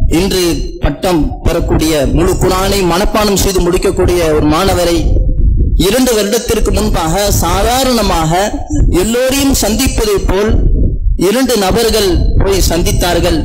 இன்று பட்டம் பெறக்கூடிய முழு குரானை மனப்பாடம் செய்து முடிக்கக்கூடிய ஒரு மாணவரை இரண்டு வருடத்திற்கு முன்பாக சாதாரணமாக எல்லோரையும் சந்திப்பதைப் போல் இரண்டு நபர்கள் போய் சந்தித்தார்கள்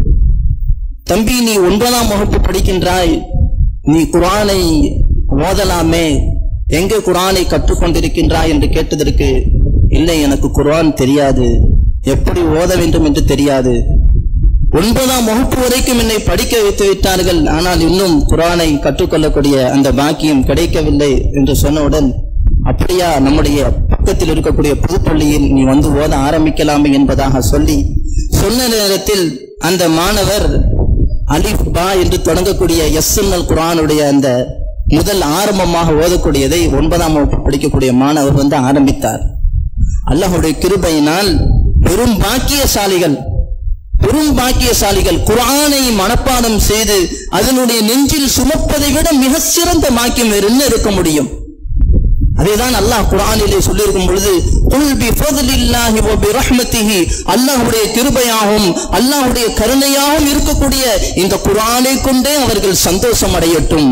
தம்பி நீ ஒன்பதாம் வகுப்பு படிக்கின்றாய் நீ குரானை ஓதலாமே எங்கே குரானை கற்றுக்கொண்டிருக்கின்றாய் என்று கேட்டதற்கு இல்லை எனக்கு குர்ஆன் தெரியாது எப்படி ஓத வேண்டும் என்று தெரியாது ஒன்பதாம் வகுப்பு வரைக்கும் என்னை படிக்க வைத்து விட்டார்கள் ஆனால் இன்னும் குரானை கற்றுக்கொள்ளக்கூடிய அந்த பாக்கியம் கிடைக்கவில்லை என்று சொன்னவுடன் அப்படியா நம்முடைய பக்கத்தில் இருக்கக்கூடிய புதுப்பள்ளியில் நீ வந்து ஓத ஆரம்பிக்கலாமே என்பதாக சொல்லி சொன்ன நேரத்தில் அந்த மாணவர் அலிஃப் பா என்று தொடங்கக்கூடிய எஸ்என்எல் குரானுடைய அந்த முதல் ஆரம்பமாக ஓதக்கூடியதை ஒன்பதாம் வகுப்பு படிக்கக்கூடிய மாணவர் வந்து ஆரம்பித்தார் அல்லாஹுடைய கிருபையினால் பெரும் பாக்கியசாலிகள் பெரும் பாக்கியசாலிகள் குர்ஆனை மனப்பாடம் செய்து அதனுடைய நெஞ்சில் சுமப்பதை விட மிக சிறந்த பாக்கியம் வேறு என்ன இருக்க முடியும் அதேதான் அல்லாஹ் குர்ஆனிலே சொல்லியிருக்கும் பொழுது குல் பி ஃபضலில்லாஹி வ பி ரஹ்மத்திஹி அல்லாஹ்வுடைய கிருபையாகவும் அல்லாஹ்வுடைய கருணையாகவும் இருக்கக்கூடிய இந்த குர்ஆனை கொண்டே அவர்கள் சந்தோஷம் அடையட்டும்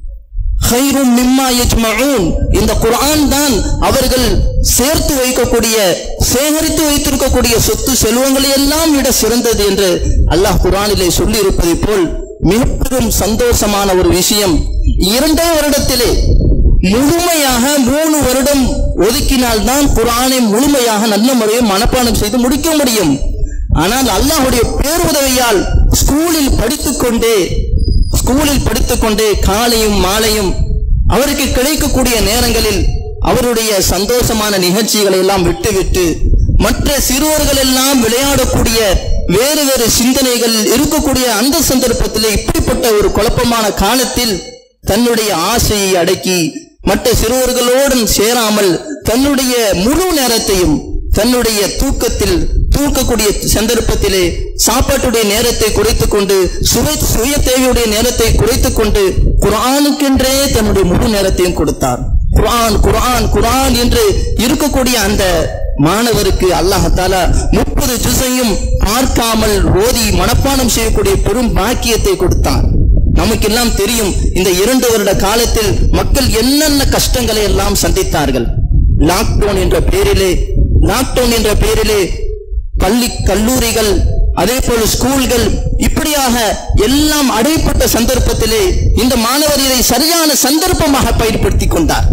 ஹைரும் மிம்மா யஜ்மஊன் இந்த குர்ஆன் தான் அவர்கள் சேர்த்து வைக்கக்கூடிய சேகரித்து வைத்திருக்கக்கூடிய சொத்து செல்வங்களை எல்லாம் விட சிறந்தது என்று அல்லாஹ் குர்ஆனிலே சொல்லி இருப்பதை போல் மிக பெரும் சந்தோஷமான ஒரு விஷயம் இரண்டே வருடத்திலே முழுமையாக மூணு வருடம் ஒதுக்கினால் தான் குர்ஆனை முழுமையாக நல்ல முறையில் மனப்பாடம் செய்து முடிக்க முடியும் ஆனால் அல்லாஹ்வுடைய பேருதவியால் ஸ்கூலில் படித்துக்கொண்டே ஸ்கூலில் படித்துக்கொண்டே காலையும் மாலையும் அவருக்கு கிடைக்கக்கூடிய நேரங்களில் அவருடைய சந்தோஷமான நிகழ்ச்சிகளை எல்லாம் விட்டுவிட்டு மற்ற சிறுவர்கள் எல்லாம் விளையாடக்கூடிய வேறு வேறு சிந்தனைகள் இருக்கக்கூடிய அந்த சந்தர்ப்பத்தில் இப்படிப்பட்ட ஒரு குழப்பமான காலத்தில் தன்னுடைய ஆசையை அடக்கி மற்ற சிறுவர்களோடு சேராமல் தன்னுடைய முழு நேரத்தையும் தன்னுடைய தூக்கத்தில் தூக்கக்கூடிய சந்தர்ப்பத்திலே சாப்பாட்டுடைய நேரத்தை குறைத்துக் கொண்டு சுவை சுய தேவையுடைய நேரத்தை குறைத்துக் கொண்டு குர்ஆனுக்கென்றே தன்னுடைய முழு நேரத்தையும் கொடுத்தார் குர்ஆன் குர்ஆன் குர்ஆன் என்று இருக்கக்கூடிய அந்த மாணவருக்கு அல்லாஹால முப்பது ஜுசையும் பார்க்காமல் ஓதி மனப்பாடம் செய்யக்கூடிய பெரும் பாக்கியத்தை கொடுத்தான் நமக்கெல்லாம் தெரியும் இந்த இரண்டு வருட காலத்தில் மக்கள் என்னென்ன கஷ்டங்களை எல்லாம் சந்தித்தார்கள் லாக்டவுன் என்ற பெயரிலே லாக்டவுன் என்ற பெயரிலே பள்ளி கல்லூரிகள் அதே போல ஸ்கூல்கள் இப்படியாக எல்லாம் அடைப்பட்ட சந்தர்ப்பத்திலே இந்த மாணவர் இதை சரியான சந்தர்ப்பமாக பயன்படுத்திக் கொண்டார்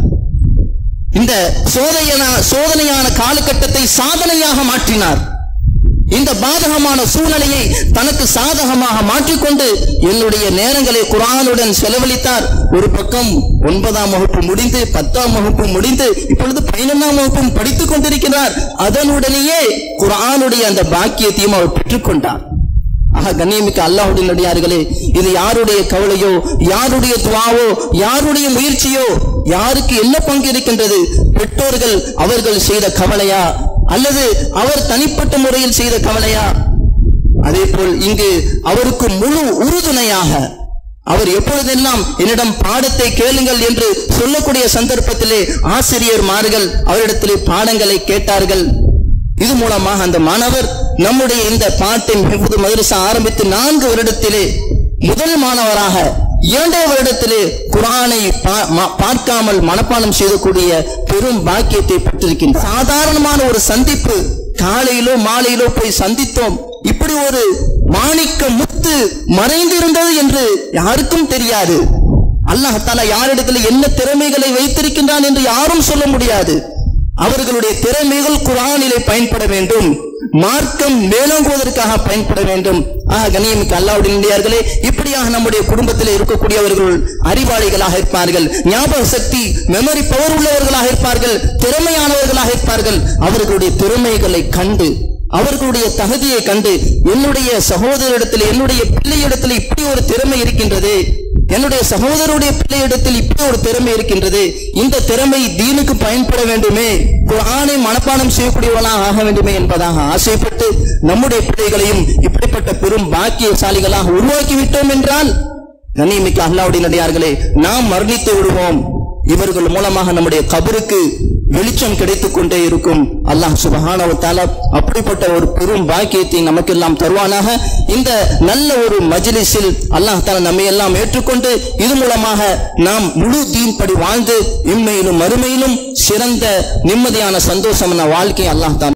இந்த சோதனையான சோதனையான காலகட்டத்தை சாதனையாக மாற்றினார் இந்த பாதகமான சூழ்நிலையை தனக்கு சாதகமாக மாற்றிக்கொண்டு என்னுடைய நேரங்களை குரானுடன் செலவழித்தார் ஒரு பக்கம் ஒன்பதாம் வகுப்பு முடிந்து பத்தாம் வகுப்பு முடிந்து இப்பொழுது பதினொன்றாம் வகுப்பும் படித்துக் கொண்டிருக்கிறார் அதனுடனேயே குரானுடைய அந்த பாக்கியத்தையும் அவர் பெற்றுக்கொண்டார் ஆக கண்ணியமிக்க அல்லாஹுடைய நடிகார்களே இது யாருடைய கவலையோ யாருடைய துவாவோ யாருடைய முயற்சியோ யாருக்கு என்ன பங்கு இருக்கின்றது பெற்றோர்கள் அவர்கள் செய்த கவலையா அல்லது அவர் தனிப்பட்ட முறையில் செய்த கவலையா அதே போல் இங்கு அவருக்கு முழு உறுதுணையாக அவர் எப்பொழுதெல்லாம் என்னிடம் பாடத்தை கேளுங்கள் என்று சொல்லக்கூடிய சந்தர்ப்பத்திலே ஆசிரியர்மார்கள் அவரிடத்திலே பாடங்களை கேட்டார்கள் இது மூலமாக அந்த மாணவர் நம்முடைய இந்த பாட்டை மிகுது மதரசா ஆரம்பித்து நான்கு வருடத்திலே முதல் மாணவராக இரண்டே வருடத்திலே குரானை பா- ம- பார்க்காமல் மனப்பாடம் செய்யக்கூடிய பெரும் பாக்கியத்தை பெற்றிருக்கின்ற சாதாரணமான ஒரு சந்திப்பு காலையிலோ மாலையிலோ போய் சந்தித்தோம் இப்படி ஒரு மாணிக்க முத்து மறைந்திருந்தது என்று யாருக்கும் தெரியாது அல்லாஹ் தஆலா யாரிடத்தில் என்ன திறமைகளை வைத்திருக்கின்றான் என்று யாரும் சொல்ல முடியாது அவர்களுடைய திறமைகள் குரானிலே பயன்பட வேண்டும் மார்க்கம் மேலோங்குவதற்காக பயன்பட வேண்டும் ஆக கண்ணியமிக்க அல்லாவுடைய இந்தியார்களே இப்படியாக நம்முடைய குடும்பத்தில் இருக்கக்கூடியவர்கள் அறிவாளிகளாக இருப்பார்கள் ஞாபக சக்தி மெமரி பவர் உள்ளவர்களாக இருப்பார்கள் திறமையானவர்களாக இருப்பார்கள் அவர்களுடைய திறமைகளை கண்டு அவர்களுடைய தகுதியை கண்டு என்னுடைய சகோதரிடத்தில் என்னுடைய பிள்ளையிடத்தில் இப்படி ஒரு திறமை இருக்கின்றது என்னுடைய சகோதரருடைய பிள்ளையிடத்தில் இப்படி ஒரு திறமை இருக்கின்றது இந்த திறமை தீனுக்கு பயன்பட வேண்டுமே குர்ஆனை மனப்பாடம் செய்யக்கூடியவனாக ஆக வேண்டுமே என்பதாக ஆசைப்பட்டு நம்முடைய பிள்ளைகளையும் இப்படிப்பட்ட பெரும் பாக்கியசாலிகளாக உருவாக்கி விட்டோம் என்றால் கண்ணியமிக்க அல்லாவுடைய நடிகார்களே நாம் மரணித்து விடுவோம் இவர்கள் மூலமாக நம்முடைய கபருக்கு வெளிச்சம் கிடைத்துக் கொண்டே இருக்கும் அல்லாஹ் சுபஹானஹு வ தஆலா அப்படிப்பட்ட ஒரு பெரும் பாக்கியத்தை நமக்கெல்லாம் தருவானாக இந்த நல்ல ஒரு மஜ்லிஸில் அல்லாஹ் தஆலா நம்மை எல்லாம் ஏற்றுக்கொண்டு இது மூலமாக நாம் முழு தீன் படி வாழ்ந்து இம்மையிலும் மறுமையிலும் சிறந்த நிம்மதியான சந்தோஷமான வாழ்க்கை அல்லாஹ் தான்